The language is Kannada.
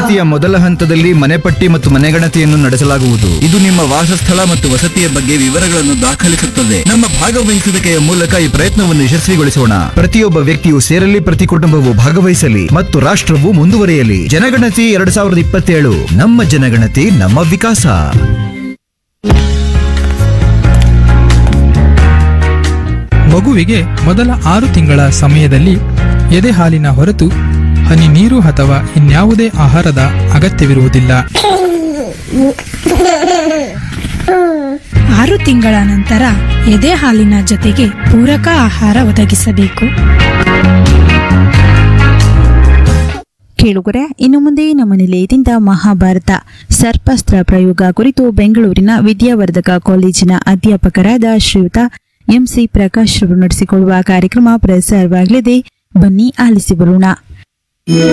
ಜನಗಣತಿಯ ಮೊದಲ ಹಂತದಲ್ಲಿ ಮನೆಪಟ್ಟಿ ಮತ್ತು ಮನೆಗಣತಿಯನ್ನು ನಡೆಸಲಾಗುವುದು ಇದು ನಿಮ್ಮ ವಾಸಸ್ಥಳ ಮತ್ತು ವಸತಿಯ ಬಗ್ಗೆ ವಿವರಗಳನ್ನು ದಾಖಲಿಸುತ್ತದೆ ನಮ್ಮ ಭಾಗವಹಿಸುವಿಕೆಯ ಮೂಲಕ ಈ ಪ್ರಯತ್ನವನ್ನು ಯಶಸ್ವಿಗೊಳಿಸೋಣ ಪ್ರತಿಯೊಬ್ಬ ವ್ಯಕ್ತಿಯು ಸೇರಲಿ ಪ್ರತಿ ಕುಟುಂಬವು ಭಾಗವಹಿಸಲಿ ಮತ್ತು ರಾಷ್ಟ್ರವು ಮುಂದುವರಿಯಲಿ ಜನಗಣತಿ ಎರಡ್ ಸಾವಿರದ ಇಪ್ಪತ್ತೇಳು ನಮ್ಮ ಜನಗಣತಿ ನಮ್ಮ ವಿಕಾಸ ಮಗುವಿಗೆ ಮೊದಲ ಆರು ತಿಂಗಳ ಸಮಯದಲ್ಲಿ ಎದೆ ಹಾಲಿನ ಹೊರತು ಹನಿ ನೀರು ಅಥವಾ ಇನ್ಯಾವುದೇ ಆಹಾರದ ಅಗತ್ಯವಿರುವುದಿಲ್ಲ ಆರು ತಿಂಗಳ ನಂತರ ಎದೆ ಹಾಲಿನ ಜೊತೆಗೆ ಪೂರಕ ಆಹಾರ ಒದಗಿಸಬೇಕು ಕೇಳುಗರೆ ಇನ್ನು ಮುಂದೆ ನಮ್ಮ ನಿಲಯದಿಂದ ಮಹಾಭಾರತ ಸರ್ಪಾಸ್ತ್ರ ಪ್ರಯೋಗ ಕುರಿತು ಬೆಂಗಳೂರಿನ ವಿದ್ಯಾವರ್ಧಕ ಕಾಲೇಜಿನ ಅಧ್ಯಾಪಕರಾದ ಶ್ರೀಯುತ ಎಂಸಿ ಪ್ರಕಾಶ್ ರವರು ನಡೆಸಿಕೊಡುವ ಕಾರ್ಯಕ್ರಮ ಪ್ರಸಾರವಾಗಲಿದೆ ಬನ್ನಿ ಆಲಿಸಿ ಬರೋಣ